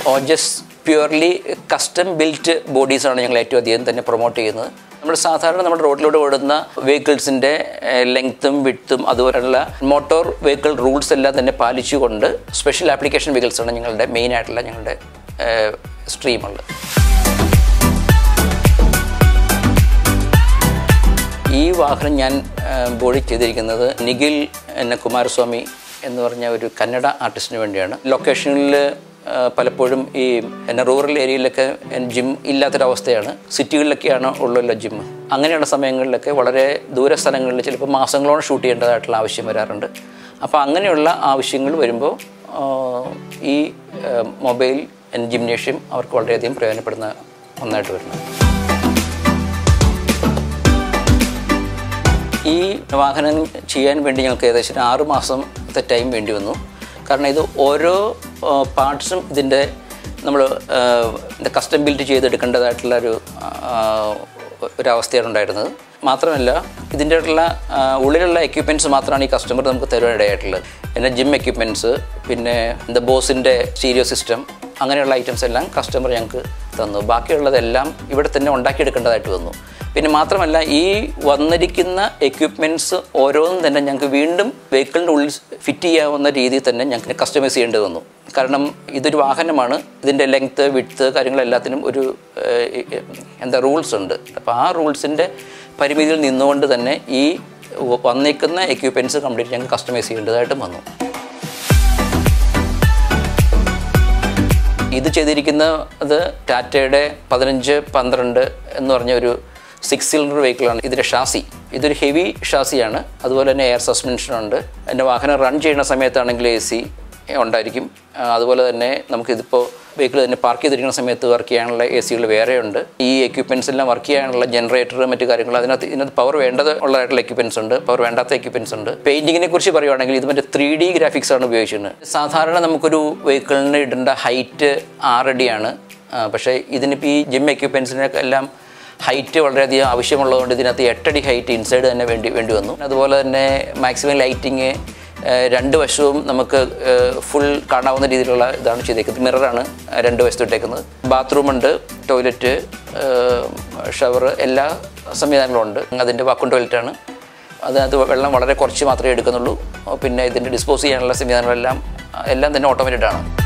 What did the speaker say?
ഓജസ് purely custom built ബോഡീസാണ് ഞങ്ങൾ ഏറ്റവും അധികം തന്നെ പ്രൊമോട്ട് ചെയ്യുന്നത് നമ്മൾ സാധാരണ നമ്മുടെ റോഡിലൂടെ ഓടുന്ന വെഹിക്കിൾസിൻ്റെ ലെങ്ത്തും വിട്ടും അതുപോലെയുള്ള മോട്ടോർ വെഹിക്കിൾ റൂൾസ് എല്ലാം തന്നെ പാലിച്ചുകൊണ്ട് സ്പെഷ്യൽ ആപ്ലിക്കേഷൻ വെഹിക്കിൾസാണ് ഞങ്ങളുടെ മെയിൻ ആയിട്ടുള്ള ഞങ്ങളുടെ സ്ട്രീമുള്ളത് ഈ വാഹനം ഞാൻ ബോഡി ചെയ്തിരിക്കുന്നത് നിഖിൽ എന്ന കുമാരസ്വാമി എന്ന് പറഞ്ഞ ഒരു കന്നഡ ആർട്ടിസ്റ്റിന് വേണ്ടിയാണ് ലൊക്കേഷനിൽ പലപ്പോഴും ഈ എന്നെ റൂറൽ ഏരിയയിലൊക്കെ ജിം ഇല്ലാത്തൊരവസ്ഥയാണ് സിറ്റികളിലൊക്കെയാണ് ഉള്ളല്ലോ ജിം അങ്ങനെയുള്ള സമയങ്ങളിലൊക്കെ വളരെ ദൂര സ്ഥലങ്ങളിൽ ചിലപ്പോൾ മാസങ്ങളോളം ഷൂട്ട് ചെയ്യേണ്ടതായിട്ടുള്ള ആവശ്യം വരാറുണ്ട് അപ്പോൾ അങ്ങനെയുള്ള ആവശ്യങ്ങൾ വരുമ്പോൾ ആ, ഈ ആ, മൊബൈൽ ജിംനേഷ്യം അവർക്ക് വളരെയധികം പ്രയോജനപ്പെടുന്ന ഒന്നായിട്ട് വരുന്നത് ഈ വാഹനം ചെയ്യാൻ വേണ്ടി ഞങ്ങൾക്ക് ഏകദേശം ഒരു ആറ് മാസത്തെ ടൈം വേണ്ടി വന്നു കാരണം ഇത് ഓരോ പാർട്സും ഇതിൻ്റെ നമ്മൾ കസ്റ്റം ബിൽഡ് ചെയ്തെടുക്കേണ്ടതായിട്ടുള്ള ഒരു ആ, ഒരവസ്ഥയാണ് ഉണ്ടായിരുന്നത് മാത്രമല്ല ഇതിൻ്റെ ഉള്ള ആ, ഉള്ളിലുള്ള എക്യുപ്മെൻറ്റ്സ് മാത്രമാണ് ഈ കസ്റ്റമർ നമുക്ക് തരുവാനിടയായിട്ടുള്ളത് പിന്നെ ജിം എക്യുപ്മെൻറ്റ്സ് പിന്നെ ദ ബോസിൻ്റെ സ്റ്റീരിയോ സിസ്റ്റം അങ്ങനെയുള്ള ഐറ്റംസ് എല്ലാം കസ്റ്റമർ ഞങ്ങൾക്ക് തന്നു ബാക്കിയുള്ളതെല്ലാം ഇവിടെ തന്നെ ഉണ്ടാക്കിയെടുക്കേണ്ടതായിട്ട് വന്നു പിന്നെ മാത്രമല്ല ഈ വന്നിരിക്കുന്ന എക്യുപ്മെൻറ്റ്സ് ഓരോന്നും തന്നെ ഞങ്ങൾക്ക് വീണ്ടും വെഹിക്കിളിൻ്റെ ഉള്ളിൽ ഫിറ്റ് ചെയ്യാവുന്ന രീതിയിൽ തന്നെ ഞങ്ങൾക്ക് കസ്റ്റമൈസ് ചെയ്യേണ്ടി വന്നു കാരണം ഇതൊരു വാഹനമാണ് ഇതിൻ്റെ ലെങ്ത്ത് വിട്ത്ത് കാര്യങ്ങളെല്ലാത്തിനും ഒരു ഏഹ്, എന്താ റൂൾസ് ഉണ്ട് അപ്പോൾ ആ റൂൾസിൻ്റെ പരിമിതിയിൽ നിന്നുകൊണ്ട് തന്നെ ഈ വന്നിരിക്കുന്ന എക്യുപ്മെൻറ്റ്സ് കംപ്ലീറ്റ് ഞങ്ങൾക്ക് കസ്റ്റമൈസ് ചെയ്യേണ്ടതായിട്ടും വന്നു ഇത് ചെയ്തിരിക്കുന്നത് ടാറ്റയുടെ പതിനഞ്ച് പന്ത്രണ്ട് എന്ന് പറഞ്ഞ ഒരു സിക്സ് സിലിണ്ടർ വെഹിക്കിളാണ് ഇതിൻ്റെ ഷാസി ഇതൊരു ഹെവി ഷാസിയാണ് അതുപോലെ തന്നെ എയർ സസ്പെൻഷനുണ്ട് എൻ്റെ വാഹനം റൺ ചെയ്യുന്ന സമയത്താണെങ്കിൽ എ സി ഉണ്ടായിരിക്കും ആ, അതുപോലെ തന്നെ നമുക്കിതിപ്പോൾ വെഹിക്കിൾ തന്നെ പാർക്ക് ചെയ്തിരിക്കുന്ന സമയത്ത് വർക്ക് ചെയ്യാനുള്ള എ സികൾ വേറെയുണ്ട് ഈ എക്യുപ്മെൻറ്റ്സ് എല്ലാം വർക്ക് ചെയ്യാനുള്ള ജനറേറ്റർ മറ്റു കാര്യങ്ങൾ അതിനകത്ത് ഇതിനകത്ത് പവർ വേണ്ടത് ഉള്ളതായിട്ടുള്ള എക്യുപ്മെൻറ്റ്സ് ഉണ്ട് പവർ വേണ്ടാത്ത എക്യുപ്മെൻറ്റ്സ് ഉണ്ട് പെയിൻറ്റിങ്ങിനെ കുറിച്ച് പറയുവാണെങ്കിൽ ഇത് മറ്റേ ത്രീ ഡി ഗ്രാഫിക്സ് ആണ് ഉപയോഗിച്ചിരുന്നത് സാധാരണ നമുക്കൊരു വെഹിക്കിളിന് ഇടേണ്ട ഹൈറ്റ് ആറടിയാണ് ആ, പക്ഷേ ഇതിനിപ്പോൾ ഈ ജിം എക്യുപ്മെൻറ്റ്സിനൊക്കെ എല്ലാം ഹൈറ്റ് വളരെയധികം ആവശ്യമുള്ളതുകൊണ്ട് ഇതിനകത്ത് എട്ടടി ഹൈറ്റ് ഇൻസൈഡ് തന്നെ വേണ്ടി വേണ്ടി വന്നു അതുപോലെ തന്നെ മാക്സിമം ലൈറ്റിങ് രണ്ട് വശവും നമുക്ക് ഫുൾ കാണാവുന്ന രീതിയിലുള്ള ഇതാണ് ചെയ്തേക്കുന്നത് മിററാണ് രണ്ട് വശത്ത് ഇട്ടേക്കുന്നത് ബാത്റൂം ഉണ്ട് ടോയ്ലറ്റ് ഷവർ എല്ലാ സംവിധാനങ്ങളും ഉണ്ട് അതിൻ്റെ വാക്കും ടോയ്ലറ്റാണ് അതിനകത്ത് വെള്ളം വളരെ കുറച്ച് മാത്രമേ എടുക്കുന്നുള്ളൂ പിന്നെ ഇതിൻ്റെ ഡിസ്പോസ് ചെയ്യാനുള്ള സംവിധാനങ്ങളെല്ലാം എല്ലാം തന്നെ ഓട്ടോമാറ്റഡ് ആണ്